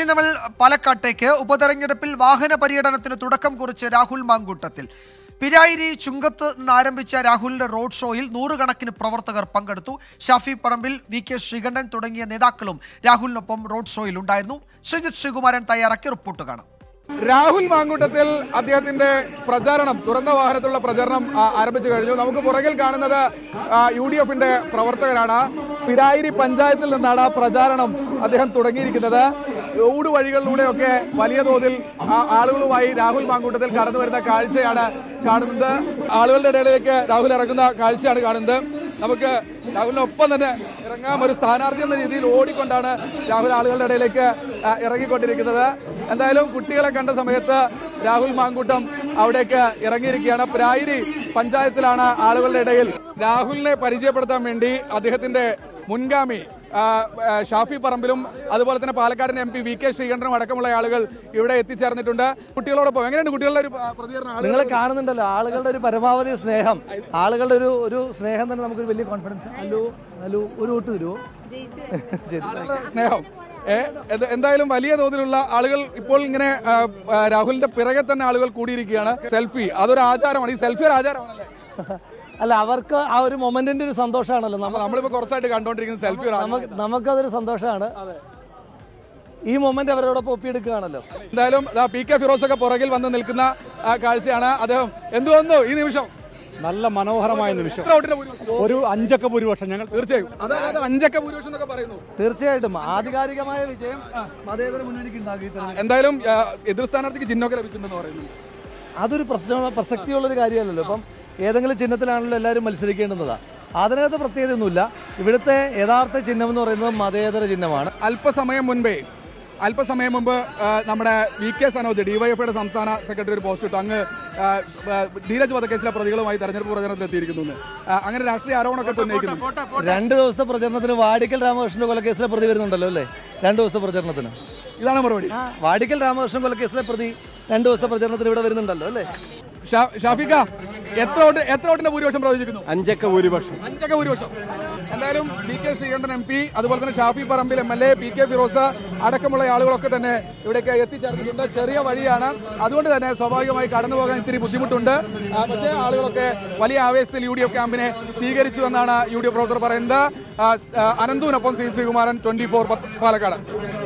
ഇനി നമ്മൾ പാലക്കാട്ടേക്ക് ഉപതെരഞ്ഞെടുപ്പിൽ വാഹന പര്യടനത്തിന് തുടക്കം കുറിച്ച് രാഹുൽ മാങ്കൂട്ടത്തിൽ പിരായിരി ചുങ്കത്ത് നിന്ന് ആരംഭിച്ച രാഹുലിന്റെ റോഡ് ഷോയിൽ നൂറുകണക്കിന് പ്രവർത്തകർ പങ്കെടുത്തു ഷാഫി പറമ്പിൽ വി കെ ശ്രീകണ്ഠൻ തുടങ്ങിയ നേതാക്കളും രാഹുലിനൊപ്പം റോഡ് ഷോയിൽ ഉണ്ടായിരുന്നു ശ്രീജിത്ത് ശ്രീകുമാരൻ തയ്യാറാക്കിയ റിപ്പോർട്ട് കാണാം രാഹുൽ മാങ്കൂട്ടത്തിൽ അദ്ദേഹത്തിന്റെ പ്രചാരണം തുറന്ന വാഹനത്തിലുള്ള പ്രചരണം ആ, ആരംഭിച്ചു കഴിഞ്ഞു നമുക്ക് പുറകിൽ കാണുന്നത് യു ഡി എഫിന്റെ പ്രവർത്തകരാണ് പിരായിരി പഞ്ചായത്തിൽ നിന്നാണ് പ്രചാരണം അദ്ദേഹം തുടങ്ങിയിരിക്കുന്നത് ഊട് വഴികളിലൂടെയൊക്കെ വലിയ തോതിൽ ആ, ആളുകളുമായി രാഹുൽ മാങ്കൂട്ടത്തിൽ കടന്നു വരുന്ന കാഴ്ചയാണ് കാണുന്നത് ആളുകളുടെ ഇടയിലേക്ക് രാഹുൽ ഇറങ്ങുന്ന കാഴ്ചയാണ് കാണുന്നത് നമുക്ക് രാഹുലിനൊപ്പം തന്നെ ഇറങ്ങാം ഒരു സ്ഥാനാർത്ഥി എന്ന രീതിയിൽ ഓടിക്കൊണ്ടാണ് രാഹുൽ ആളുകളുടെ ഇടയിലേക്ക് ആ, ഇറങ്ങിക്കൊണ്ടിരിക്കുന്നത് എന്തായാലും കുട്ടികളെ കണ്ട സമയത്ത് രാഹുൽ മാങ്കൂട്ടം അവിടേക്ക് ഇറങ്ങിയിരിക്കുകയാണ് പ്രായിരി പഞ്ചായത്തിലാണ് ആളുകളുടെ ഇടയിൽ രാഹുലിനെ പരിചയപ്പെടുത്താൻ വേണ്ടി അദ്ദേഹത്തിന്റെ മുൻഗാമി ആ, ആ, ഷാഫി പറമ്പിലും അതുപോലെ തന്നെ പാലക്കാടിന്റെ എം പി വി കെ ശ്രീകണ്ഠനും അടക്കമുള്ള ആളുകൾ ഇവിടെ എത്തിച്ചേർന്നിട്ടുണ്ട് കുട്ടികളോടൊപ്പം എങ്ങനെയുണ്ട് കുട്ടികളുടെ ഒരു ആ, പ്രതികരണം ആളുകൾ നിങ്ങൾ കാണുന്നുണ്ടല്ലോ ആളുകളുടെ ഒരു പരമാവധി സ്നേഹം ആളുകളുടെ ഒരു ഒരു സ്നേഹം തന്നെ നമുക്കൊരു വലിയ കോൺഫിഡൻസ് ഹലോ ഹലോ ഒരു വോട്ട് തരുമോ ശരി ആളുകളുടെ സ്നേഹം ഏ, ഇത് എന്തായാലും വലിയ തോതിലുള്ള ആളുകൾ ഇപ്പോൾ ഇങ്ങനെ ആ, ആ, രാഹുലിന്റെ പിറകെ തന്നെ ആളുകൾ കൂടിയിരിക്കുകയാണ് സെൽഫി അതൊരു ആചാരമാണ് ഈ സെൽഫി ഒരു ആചാരമാണല്ലേ അല്ല അവർക്ക് ആ ഒരു മൊമെന്റിന്റെ ഒരു സന്തോഷമാണല്ലോ അപ്പൊ നമുക്ക് നമ്മളിപ്പോ കുറച്ചായിട്ട് കണ്ടോണ്ടിരിക്കുന്ന സെൽഫി ഒരു നമുക്ക് നമുക്കതൊരു സന്തോഷമാണ് ഈ മൊമെന്റ് അവരോടൊപ്പം ഒപ്പിയെടുക്കുകയാണല്ലോ എന്തായാലും ദാ പി കെ ഫിറോസ് ഒക്കെ പുറകിൽ വന്ന് നിൽക്കുന്ന ആ, കാഴ്ചയാണ് അദ്ദേഹം എന്ത് വന്നു ഈ നിമിഷം നല്ല മനോഹരമായ നിമിഷം എത്ര വോട്ടിന്റെ ഭൂരിപക്ഷം? ഒരു അഞ്ചക്ക ഭൂരിപക്ഷം ഞങ്ങൾ തീർച്ചയായും അതായത് അഞ്ചക്ക ഭൂരിപക്ഷം എന്നൊക്കെ പറയുന്നു തീർച്ചയായിട്ടും ആധികാരികമായ വിജയം മതേതര മുന്നണിക്ക് ഉണ്ടാക്കി തരും എന്തായാലും ആ, എതിർ സ്ഥാനാർത്ഥിക്ക് ചിഹ്നമൊക്കെ ലഭിച്ചിട്ടുണ്ടെന്ന് പറയുന്നു അതൊരു പ്രശ്ന പ്രസക്തിയുള്ളൊരു കാര്യമല്ലല്ലോ ഇപ്പം ഏതെങ്കിലും ചിഹ്നത്തിലാണല്ലോ എല്ലാവരും മത്സരിക്കേണ്ടുന്നതാ അതിനകത്ത് പ്രത്യേകതയൊന്നുമില്ല ഇവിടുത്തെ യഥാർത്ഥ ചിഹ്നം എന്ന് പറയുന്നത് മതേതര ചിഹ്നമാണ് അല്പസമയം മുൻപേ അല്പസമയം മുമ്പ് ആ, നമ്മുടെ വി കെ സനോജ് ഡിവൈഎഫ്ഐയുടെ സംസ്ഥാന സെക്രട്ടറി ഒരു പോസ്റ്റ് ഇട്ടു അങ്ങ് ആ, ആ, ധീരജ് വധക്കേസിലെ പ്രതികളുമായി തെരഞ്ഞെടുപ്പ് പ്രചരണത്തിൽ എത്തിയിരിക്കുന്നു എന്ന്. ആ, അങ്ങനെ രാഷ്ട്രീയ ആരോപണമൊക്കെ ഇപ്പൊ ഉന്നയിക്കുന്നു രണ്ട് ദിവസത്തെ പ്രചരണത്തിന് വാടിക്കൽ രാമകൃഷ്ണന്റെ കൊലക്കേസിലെ പ്രതി വരുന്നുണ്ടല്ലോ അല്ലേ രണ്ട് ദിവസത്തെ പ്രചരണത്തിന് ഇതാണ് മറുപടി ആ വാടിക്കൽ രാമകൃഷ്ണൻ കൊലക്കേസിലെ പ്രതി രണ്ട് ദിവസത്തെ പ്രചരണത്തിന് ഇവിടെ വരുന്നുണ്ടല്ലോ അല്ലേ ഷാ- ഷാഫിക്ക എത്ര വോട്ട് എത്ര വോട്ടിന്റെ ഭൂരിപക്ഷം പ്രവചിക്കുന്നു അഞ്ചക്ക ഭൂരിപക്ഷം അഞ്ചക്ക ഭൂരിപക്ഷം എന്തായാലും P K Sreekandan M P അതുപോലെ തന്നെ Shafi Parambil M L A P K Firoz അടക്കമുള്ള ആളുകളൊക്കെ തന്നെ ഇവിടേക്ക് എത്തിച്ചേർന്നിട്ടുണ്ട് ചെറിയ വഴിയാണ് അതുകൊണ്ട് തന്നെ സ്വാഭാവികമായി കടന്നു പോകാൻ ഇത്തിരി ബുദ്ധിമുട്ടുണ്ട് ആ, പക്ഷേ ആളുകളൊക്കെ വലിയ ആവേശത്തിൽ യു ഡി എഫ് ക്യാമ്പിനെ സ്വീകരിച്ചു എന്നാണ് യു ഡി എഫ് പ്രവർത്തകർ പറയുന്നത് ആ, ആ, അനന്തുവിനൊപ്പം ശ്രീ ശ്രീകുമാരൻ ട്വന്റി ഫോർ പാലക്കാട്